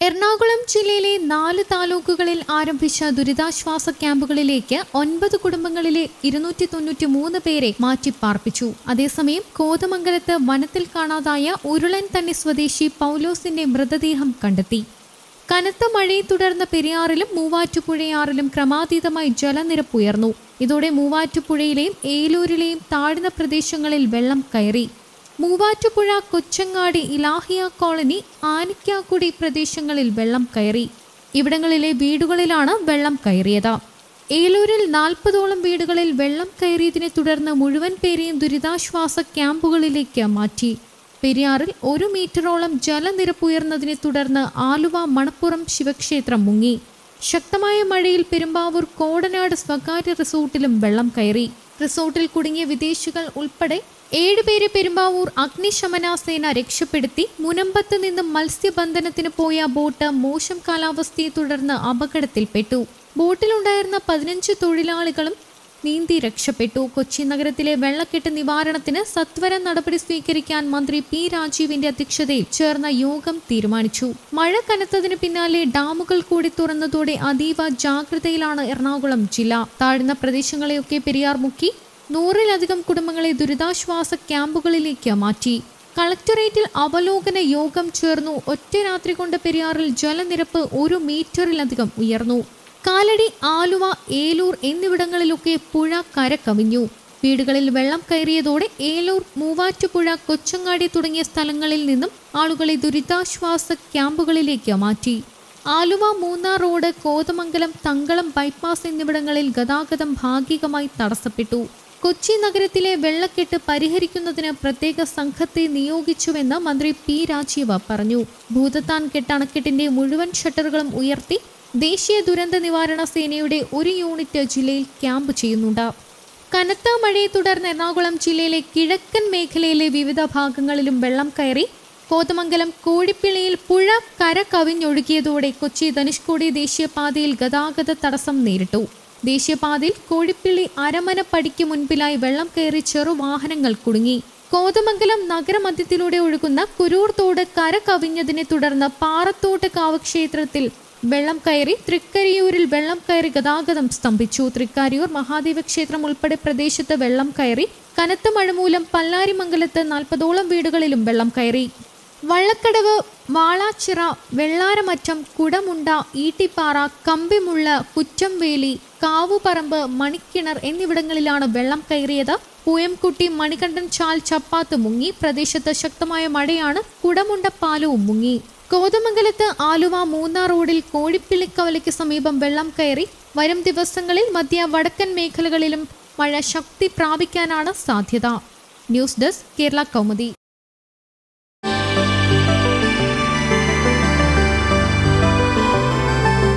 എറണാകുളം ജില്ലയിലെ നാല് താലൂക്കുകളിൽ ആരംഭിച്ച ദുരിതാശ്വാസ ക്യാമ്പുകളിലേക്ക് ഒൻപത് കുടുംബങ്ങളിലെ ഇരുന്നൂറ്റി തൊണ്ണൂറ്റി മൂന്ന് പേരെ മാറ്റിപ്പാർപ്പിച്ചു അതേസമയം കോതമംഗലത്ത് വനത്തിൽ കാണാതായ ഉരുളൻ തന്നെ സ്വദേശി പൗലോസിന്റെ മൃതദേഹം കണ്ടെത്തി കനത്ത മഴയെ തുടർന്ന് പെരിയാറിലും മൂവാറ്റുപുഴയാറിലും ക്രമാതീതമായി ജലനിരപ്പ് ഉയർന്നു ഇതോടെ മൂവാറ്റുപുഴയിലെയും ഏലൂരിലെയും താഴ്ന്ന പ്രദേശങ്ങളിൽ വെള്ളം കയറി മൂവാറ്റുപുഴ കൊച്ചങ്ങാടി ഇലാഹിയ കോളനി ആനിക്കാക്കുടി പ്രദേശങ്ങളിൽ വെള്ളം കയറി ഇവിടങ്ങളിലെ വീടുകളിലാണ് വെള്ളം കയറിയത് ഏലൂരിൽ നാൽപ്പതോളം വീടുകളിൽ വെള്ളം കയറിയതിനെ തുടർന്ന് മുഴുവൻ പേരെയും ദുരിതാശ്വാസ ക്യാമ്പുകളിലേക്ക് മാറ്റി പെരിയാറിൽ ഒരു മീറ്ററോളം ജലനിരപ്പ് ഉയർന്നതിനെ തുടർന്ന് ആലുവ മണപ്പുറം ശിവക്ഷേത്രം മുങ്ങി ശക്തമായ മഴയിൽ പെരുമ്പാവൂർ കോടനാട് സ്വകാര്യ റിസോർട്ടിലും വെള്ളം കയറി റിസോർട്ടിൽ കുടുങ്ങിയ വിദേശികൾ ഉൾപ്പെടെ ഏഴുപേരെ പെരുമ്പാവൂർ അഗ്നിശമന സേന രക്ഷപ്പെടുത്തി മുനമ്പത്ത് നിന്നും മത്സ്യബന്ധനത്തിന് പോയ ബോട്ട് മോശം കാലാവസ്ഥയെ തുടർന്ന് അപകടത്തിൽപ്പെട്ടു ബോട്ടിലുണ്ടായിരുന്ന പതിനഞ്ച് തൊഴിലാളികളും നീന്തി രക്ഷപ്പെട്ടു കൊച്ചി നഗരത്തിലെ വെള്ളക്കെട്ട് നിവാരണത്തിന് സത്വര നടപടി സ്വീകരിക്കാൻ മന്ത്രി പി രാജീവിന്റെ അധ്യക്ഷതയിൽ ചേർന്ന യോഗം തീരുമാനിച്ചു മഴ കനത്തതിന് പിന്നാലെ ഡാമുകൾ കൂടി തുറന്നതോടെ അതീവ ജാഗ്രതയിലാണ് എറണാകുളം ജില്ല താഴ്ന്ന പ്രദേശങ്ങളെയൊക്കെ പെരിയാർ മുക്കി നൂറിലധികം കുടുംബങ്ങളെ ദുരിതാശ്വാസ ക്യാമ്പുകളിലേക്ക് മാറ്റി കളക്ടറേറ്റിൽ അവലോകന യോഗം ചേർന്നു ഒറ്റ രാത്രി കൊണ്ട് പെരിയാറിൽ ജലനിരപ്പ് ഒരു മീറ്ററിലധികം ഉയർന്നു കാലടി ആലുവ ഏലൂർ എന്നിവിടങ്ങളിലൊക്കെ പുഴ കരകവിഞ്ഞു വീടുകളിൽ വെള്ളം കയറിയതോടെ ഏലൂർ മൂവാറ്റുപുഴ കൊച്ചങ്ങാടി തുടങ്ങിയ സ്ഥലങ്ങളിൽ നിന്നും ആളുകളെ ദുരിതാശ്വാസ ക്യാമ്പുകളിലേക്ക് മാറ്റി ആലുവ മൂന്നാർ റോഡ് കോതമംഗലം തങ്കളം ബൈപ്പാസ് എന്നിവിടങ്ങളിൽ ഗതാഗതം ഭാഗികമായി തടസ്സപ്പെട്ടു കൊച്ചി നഗരത്തിലെ വെള്ളക്കെട്ട് പരിഹരിക്കുന്നതിന് പ്രത്യേക സംഘത്തെ നിയോഗിച്ചുവെന്ന് മന്ത്രി പി രാജീവ് പറഞ്ഞു ഭൂതത്താൻ കെട്ട് അണക്കെട്ടിന്റെ മുഴുവൻ ഷട്ടറുകളും ഉയർത്തി ദേശീയ ദുരന്ത നിവാരണ സേനയുടെ ഒരു യൂണിറ്റ് ജില്ലയിൽ ക്യാമ്പ് ചെയ്യുന്നുണ്ട് കനത്ത മഴയെ തുടർന്ന് എറണാകുളം ജില്ലയിലെ കിഴക്കൻ മേഖലയിലെ വിവിധ ഭാഗങ്ങളിലും വെള്ളം കയറി കോതമംഗലം കോഴിപ്പിള്ളിയിൽ പുഴ കര കവിഞ്ഞൊഴുകിയതോടെ കൊച്ചി ധനുഷ്കോടി ദേശീയപാതയിൽ ഗതാഗത തടസ്സം നേരിട്ടു ദേശീയപാതയിൽ കോഴിപ്പിള്ളി അരമന പടിക്ക് മുൻപിലായി വെള്ളം കയറി ചെറുവാഹനങ്ങൾ കുടുങ്ങി കോതമംഗലം നഗരമധ്യത്തിലൂടെ ഒഴുകുന്ന കുരൂർ തോട് കര കവിഞ്ഞതിനെ തുടർന്ന് പാറത്തോട്ട് കാവ് ക്ഷേത്രത്തിൽ വെള്ളം കയറി തൃക്കരിയൂരിൽ വെള്ളം കയറി ഗതാഗതം സ്തംഭിച്ചു തൃക്കാരിയൂർ മഹാദേവ ക്ഷേത്രം ഉൾപ്പെടെ പ്രദേശത്ത് വെള്ളം കയറി കനത്ത മഴ മൂലം പല്ലാരിമംഗലത്ത് നാൽപ്പതോളം വീടുകളിലും വെള്ളം കയറി വള്ളക്കടവ് വാളാച്ചിറ വെള്ളാരമറ്റം കുടമുണ്ട ഈട്ടിപ്പാറ കമ്പിമുള്ള കുറ്റംവേലി കാവുപറമ്പ് മണിക്കിണർ എന്നിവിടങ്ങളിലാണ് വെള്ളം കയറിയത് പൂയംകുട്ടി മണികണ്ഠൻ ചാൽ ചപ്പാത്ത് മുങ്ങി പ്രദേശത്ത് ശക്തമായ മഴയാണ് കുടമുണ്ട പാലവും മുങ്ങി കോതമംഗലത്ത് ആലുവ മൂന്നാർ റോഡിൽ കോഴിപ്പിള്ളിക്കവലയ്ക്ക് സമീപം വെള്ളം കയറി വരും ദിവസങ്ങളിൽ മധ്യ വടക്കൻ മേഖലകളിലും മഴ ശക്തി പ്രാപിക്കാനാണ് സാധ്യത ന്യൂസ് ഡെസ്ക് കേരള കൗമുദി